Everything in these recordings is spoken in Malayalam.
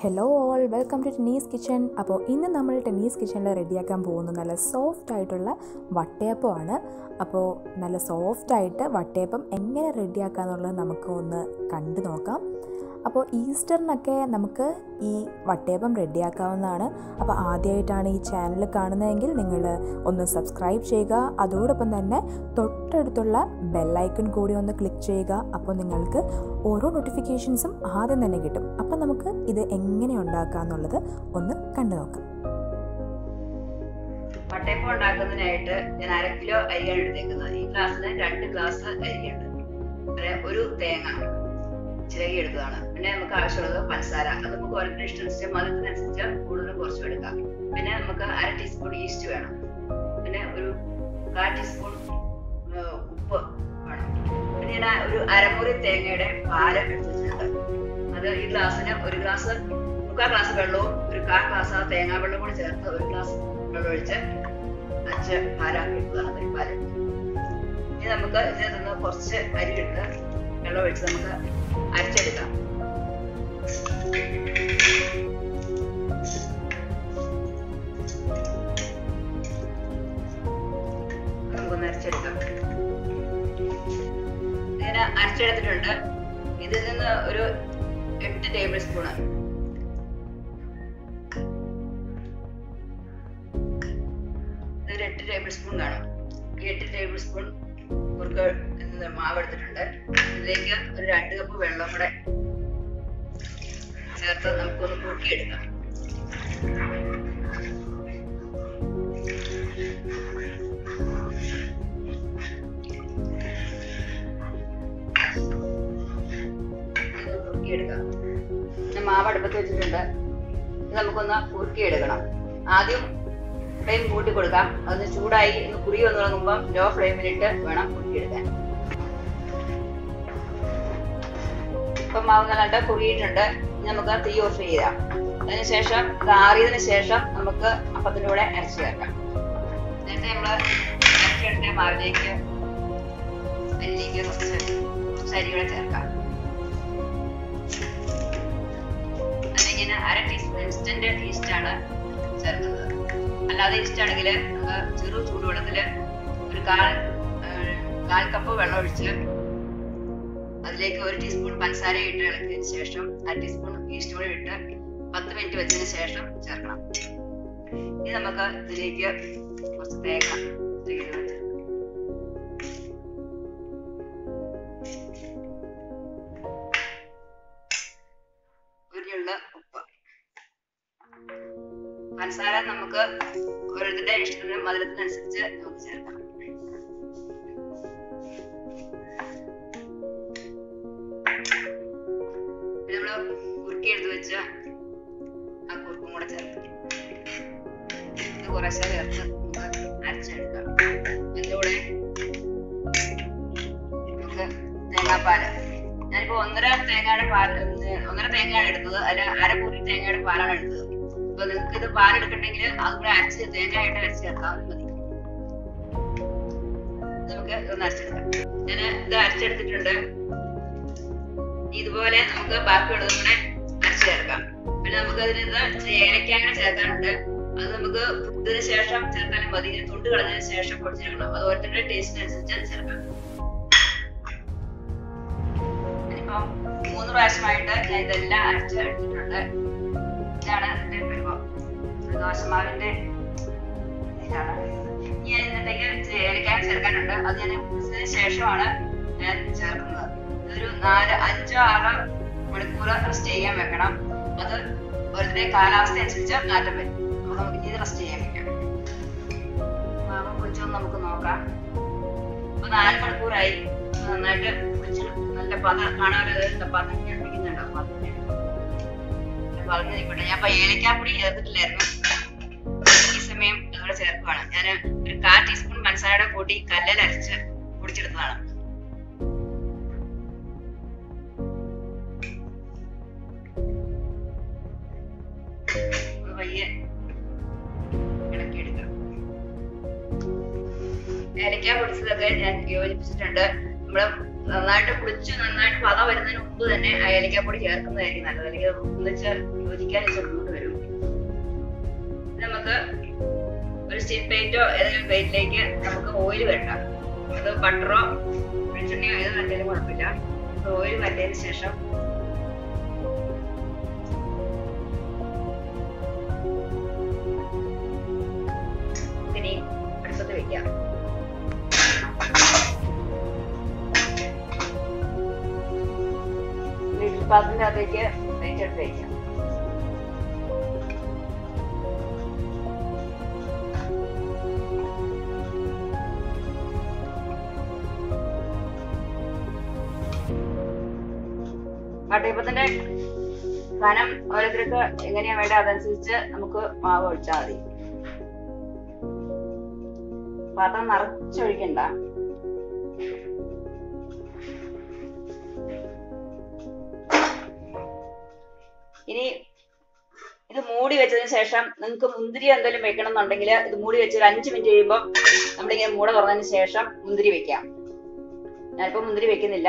hello all welcome to tennis kitchen അപ്പോൾ ഇന്ന് നമ്മൾ ടെന്നീസ് കിച്ചണിൽ റെഡിയാക്കാൻ പോകുന്ന നല്ല സോഫ്റ്റ് ആയിട്ടുള്ള വട്ടയപ്പമാണ് അപ്പോൾ നല്ല സോഫ്റ്റ് ആയിട്ട് വട്ടയപ്പം എങ്ങനെ റെഡിയാക്കുക എന്നുള്ളത് നമുക്ക് ഒന്ന് കണ്ടു നോക്കാം അപ്പോൾ ഈസ്റ്ററിനൊക്കെ നമുക്ക് ഈ വട്ടയപ്പം റെഡിയാക്കാവുന്നതാണ് അപ്പോൾ ആദ്യമായിട്ടാണ് ഈ ചാനൽ കാണുന്നതെങ്കിൽ നിങ്ങൾ ഒന്ന് സബ്സ്ക്രൈബ് ചെയ്യുക അതോടൊപ്പം തന്നെ തൊട്ടടുത്തുള്ള ബെല്ലൈക്കൺ കൂടി ഒന്ന് ക്ലിക്ക് ചെയ്യുക അപ്പോൾ നിങ്ങൾക്ക് ഓരോ നോട്ടിഫിക്കേഷൻസും ആദ്യം തന്നെ കിട്ടും അപ്പോൾ നമുക്ക് ഇത് എങ്ങനെ ഉണ്ടാക്കുക എന്നുള്ളത് ഒന്ന് കണ്ടു നോക്കാം വട്ടയപ്പം ഉണ്ടാക്കുന്നതിനായിട്ട് ഞാൻ അര കിലോ അരിയാണ് എടുത്തേക്കുന്നത് ഈ ഗ്ലാസ്സിന് രണ്ട് ഗ്ലാസ് അരിയുണ്ട് പിന്നെ ഒരു തേങ്ങ ചിരകി എടുത്തതാണ് പിന്നെ നമുക്ക് ആവശ്യമുള്ളത് പഞ്ചസാര അത് നമുക്ക് ഓരോരുത്തരുടെ ഇഷ്ടമനുസരിച്ച് മധുരത്തിനനുസരിച്ച് കൂടുതലും കുറച്ചും എടുക്കാം പിന്നെ നമുക്ക് അര ടീസ്പൂൺ ഈസ്റ്റ് വേണം പിന്നെ ഒരു കാൽ ടീസ്പൂൺ ആ, ഉപ്പ് വേണം പിന്നെ ഞാൻ ഒരു അരമുറി തേങ്ങയുടെ പാല് എടുത്ത് വെച്ചിട്ടുണ്ട് അത് ഈ ഗ്ലാസ്സിന് ഒരു ഗ്ലാസ് മുക്കാൽ ഗ്ലാസ് വെള്ളവും ഒരു കാൽ ഗ്ലാസ് ആ തേങ്ങാ വെള്ളം കൂടി ചേർത്ത് ഒരു ഗ്ലാസ് വെള്ളം ഒഴിച്ച് അഞ്ച് പാലാക്കി എടുത്തതാണ് ഒരു പാല് ഇനി നമുക്ക് ഇതിൽ നിന്ന് കുറച്ച് അരി എടുത്ത് വെള്ളം ഒഴിച്ച് നമുക്ക് അരച്ചെടുക്കാം നമുക്കൊന്ന് അരച്ചെടുക്കാം ഇങ്ങനെ അരച്ചെടുത്തിട്ടുണ്ട് ഇതിൽ നിന്ന് ഒരു എട്ട് ടേബിൾ സ്പൂണ് ഇതൊരു എട്ട് ടേബിൾ സ്പൂൺ കാണും ഈ എട്ട് ടേബിൾ സ്പൂൺ കുറുക്ക് മാവ് എടുത്തിട്ടുണ്ട് ഇതിലേക്ക് ഒരു രണ്ട് കപ്പ് വെള്ളം കൂടെ ചേർത്ത് നമുക്കൊന്ന് കുറുക്കിയെടുക്കാം ഇത് കുറുക്കിയെടുക്കാം ഞാൻ മാവ് അടുപ്പത്ത് വെച്ചിട്ടുണ്ട് ഇത് നമുക്കൊന്ന് കുറുക്കിയെടുക്കണം ആദ്യം ഫ്ലെയിം കൂട്ടി കൊടുക്കാം അതൊന്ന് ചൂടായി ഒന്ന് കുറി വന്ന് തുടങ്ങുമ്പോൾ ലോ ഫ്ലെയിമിലിട്ട് വേണം കുറുക്കിയെടുക്കാൻ ഇപ്പം മാവ് നല്ലതായിട്ട് കുറിയിട്ടുണ്ട് ഇനി നമുക്ക് തീ ഓഫ് ചെയ്യാം അതിനുശേഷം ഇത് ആറിയതിനു ശേഷം നമുക്ക് അപ്പത്തിൻ്റെ കൂടെ അരച്ച് ചേർക്കാം നേരത്തെ നമ്മൾ അരച്ചെടുത്ത മാവിലേക്ക് അരിയിലേക്ക് കുറച്ച് കുറച്ച് അരി കൂടെ ചേർക്കാം അതിലേക്ക് ഞാൻ അര ടീസ്പൂൺ ഇൻസ്റ്റന്റ് ഈസ്റ്റ് ആണ് ചേർക്കുന്നത് അല്ലാതെ ഈസ്റ്റ് ആണെങ്കിൽ നമുക്ക് ചെറു ചൂടുവെള്ളത്തിൽ ഒരു കാൽ ആ, കാൽ കപ്പ് വെള്ളം ഒഴിച്ച് അതിലേക്ക് ഒരു ടീസ്പൂൺ പഞ്ചസാര ഇട്ട് ഇളക്കിയതിന് ശേഷം അര ടീസ്പൂൺ ഈസ്റ്റ് കൂടി ഇട്ട് പത്ത് മിനിറ്റ് വെച്ചതിന് ശേഷം ചേർക്കണം ഇനി നമുക്ക് ഇതിലേക്ക് കുറച്ച് തേങ്ങ ചിരകിയത് ചേർക്കാം ഒരു ഞുള്ള് ഉപ്പ് പഞ്ചസാര നമുക്ക് ഓരോരുത്തരുടെ ഇഷ്ടത്തിന് മധുരത്തിനനുസരിച്ച് നമുക്ക് ചേർക്കാം പിന്നെ നമ്മള് കുറുക്കി എടുത്ത് വെച്ച ആ കുറുക്കും കൂടെ ചേർത്ത് ഇത് കുറേശ്ശെ ചേർത്ത് നമുക്ക് അരച്ചെടുക്കാം ഇതിന്റെ കൂടെ നമുക്ക് തേങ്ങാപ്പാല് ഞാനിപ്പോ ഒന്നര തേങ്ങയുടെ പാൽ ഒന്നര തേങ്ങയാണ് എടുത്തത് അതിൽ അരമുറി തേങ്ങയുടെ പാലാണ് എടുത്തത് അപ്പൊ നിങ്ങൾക്ക് ഇത് പാലെടുക്കണ്ടെങ്കിൽ അതും കൂടെ അരച്ച് തേങ്ങയായിട്ട് അരച്ച് ചേർത്താൽ മതി നമുക്ക് ഇതൊന്ന് അരച്ചെടുക്കാം ഞാൻ ഇത് അരച്ചെടുത്തിട്ടുണ്ട് ഇനി ഇതുപോലെ നമുക്ക് ബാക്കിയുള്ളതും കൂടെ അരച്ച് ചേർക്കാം പിന്നെ നമുക്ക് അതിന് ഇത് ഇച്ചിരി ഏലക്ക കൂടെ ചേർക്കാനുണ്ട് അത് നമുക്ക് ഇതിന് ശേഷം ചേർത്താലും മതി ഇങ്ങനെ തൊണ്ട് കളഞ്ഞതിന് ശേഷം പൊടിച്ചെടുക്കണം അത് ഓരോരുത്തരുടെ ടേസ്റ്റിനനുസരിച്ച് ചേർക്കാം ഇനിയിപ്പം മൂന്ന് പ്രാവശ്യമായിട്ട് ഞാൻ ഇതെല്ലാം അരച്ച് എടുത്തിട്ടുണ്ട് ഇതാണ് ഇതിന്റെ പരിഭവം ദോശമാവിന്റെ ഇതാണ് ഇനി ഞാൻ ഇതിനകത്തേക്ക് ഇച്ചിരി ഏലക്ക ചേർക്കാനുണ്ട് അത് ഞാൻ ഇതിന് ശേഷമാണ് ഞാൻ ചേർക്കുന്നത് ഇതൊരു നാല് അഞ്ചോ ആറോ മണിക്കൂർ റെസ്റ്റ് ചെയ്യാൻ വെക്കണം അത് ഓരോരുത്തരുടെ കാലാവസ്ഥ അനുസരിച്ച് മാറ്റം വരും അപ്പൊ നമുക്ക് ഇനി ഇത് റെസ്റ്റ് ചെയ്യാൻ വെക്കാം മാവ് പൊരിച്ചൊന്ന് നമുക്ക് നോക്കാം ഇപ്പൊ നാല് മണിക്കൂറായി ഇത് നന്നായിട്ട് പൊരിച്ച് നല്ല പത കാണാൻ പതം പിടിക്കുന്നുണ്ടോ പതഞ്ഞ് പറഞ്ഞു നിൽക്കട്ടെ ഞാൻ ഇപ്പൊ ഏലക്കാപ്പൊടി ചേർത്തിട്ടില്ലായിരുന്നു ഈ സമയം അതോടെ ചേർക്കുവാണ് ഞാൻ ഒരു കാൽ ടീസ്പൂൺ പഞ്ചസാരയുടെ കൂട്ടി കല്ലിൽ അരച്ച് പൊടിച്ചെടുത്തതാണ് ഒന്ന് പയ്യെ ഇളക്കിയെടുക്കാം ഏലക്ക പൊടിച്ചതൊക്കെ ഞാൻ യോജിപ്പിച്ചിട്ടുണ്ട് നമ്മള് നന്നായിട്ട് കുളിച്ച് നന്നായിട്ട് പത വരുന്നതിന് മുമ്പ് തന്നെ ആ ഏലക്കാപ്പൊടി ചേർക്കുന്നതായിരിക്കും നല്ലത് അല്ലെങ്കിൽ ഒന്നിച്ച് യോജിക്കാൻ ബുദ്ധിമുട്ട് വരും ഇത് നമുക്ക് ഒരു സ്റ്റീൽ പ്ലേറ്റോ ഏതെങ്കിലും പ്ലേറ്റിലേക്ക് നമുക്ക് ഓയിൽ വേണ്ട അത് ബട്ടറോ വെളിച്ചെണ്ണയോ ഏത് വേണ്ടാലും കുഴപ്പമില്ല ഓയിൽ വറ്റതിന് ശേഷം ഇനി അടുപ്പത്ത് വെക്കാം പാത്രത്തിന്റെ അകത്തേക്ക് വെച്ചെടുത്ത് വയ്ക്കാം വട്ടയപ്പത്തിന്റെ കനം ഓരോരുത്തർക്ക് എങ്ങനെയാ വേണ്ട അതനുസരിച്ച് നമുക്ക് മാവ് ഒഴിച്ചാൽ മതി പാത്രം നിറച്ചൊഴിക്കണ്ട ഇനി ഇത് മൂടി വെച്ചതിന് ശേഷം നിങ്ങൾക്ക് മുന്തിരി എന്തെങ്കിലും വെക്കണം എന്നുണ്ടെങ്കിൽ ഇത് മൂടി വെച്ച് ഒരു അഞ്ച് മിനിറ്റ് കഴിയുമ്പോൾ നമ്മളിങ്ങനെ മൂട തുറന്നതിന് ശേഷം മുന്തിരി വെക്കാം ഞാനിപ്പോ മുന്തിരി വെക്കുന്നില്ല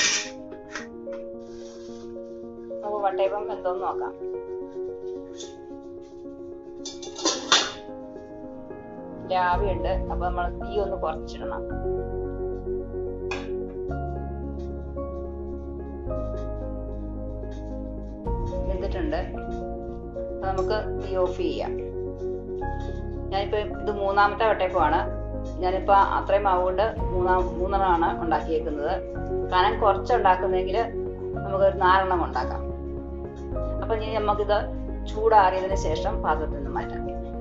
നമുക്ക് വട്ടയപ്പം എന്തോന്ന് നോക്കാം രാവിയുണ്ട് അപ്പൊ നമ്മൾ തീ ഒന്ന് കുറച്ചിടണം വെന്തിട്ടുണ്ട് അപ്പൊ നമുക്ക് തീ ഓഫ് ചെയ്യാം ഞാനിപ്പോ ഇത് മൂന്നാമത്തെ വട്ടയപ്പമാണ് ഞാനിപ്പോ അത്രയും മാവ് കൊണ്ട് മൂന്നാം മൂന്നെണ്ണമാണ് ഉണ്ടാക്കിയേക്കുന്നത് കനം കുറച്ച് ഉണ്ടാക്കുന്നെങ്കിൽ നമുക്ക് ഒരു നാലെണ്ണം ഉണ്ടാക്കാം അപ്പൊ ഇനി നമുക്കിത് ചൂടാറിയതിന് ശേഷം പാത്രത്തിൽ നിന്ന് മാറ്റാം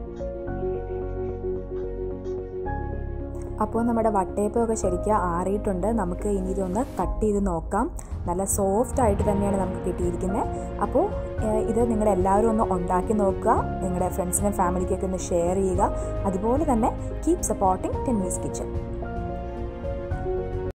അപ്പോൾ നമ്മുടെ വട്ടയപ്പമൊക്കെ ശരിക്കും ആറിയിട്ടുണ്ട് നമുക്ക് ഇനി ഇതൊന്ന് കട്ട് ചെയ്ത് നോക്കാം നല്ല സോഫ്റ്റ് ആയിട്ട് തന്നെയാണ് നമുക്ക് കിട്ടിയിരിക്കുന്നത് അപ്പോൾ ഏഹ്, ഇത് നിങ്ങൾ എല്ലാവരും ഒന്ന് ഉണ്ടാക്കി നോക്കുക നിങ്ങളുടെ ഫ്രണ്ട്സിനും ഫാമിലിക്കൊക്കെ ഒന്ന് ഷെയർ ചെയ്യുക അതുപോലെ തന്നെ keep supporting ten V's kitchen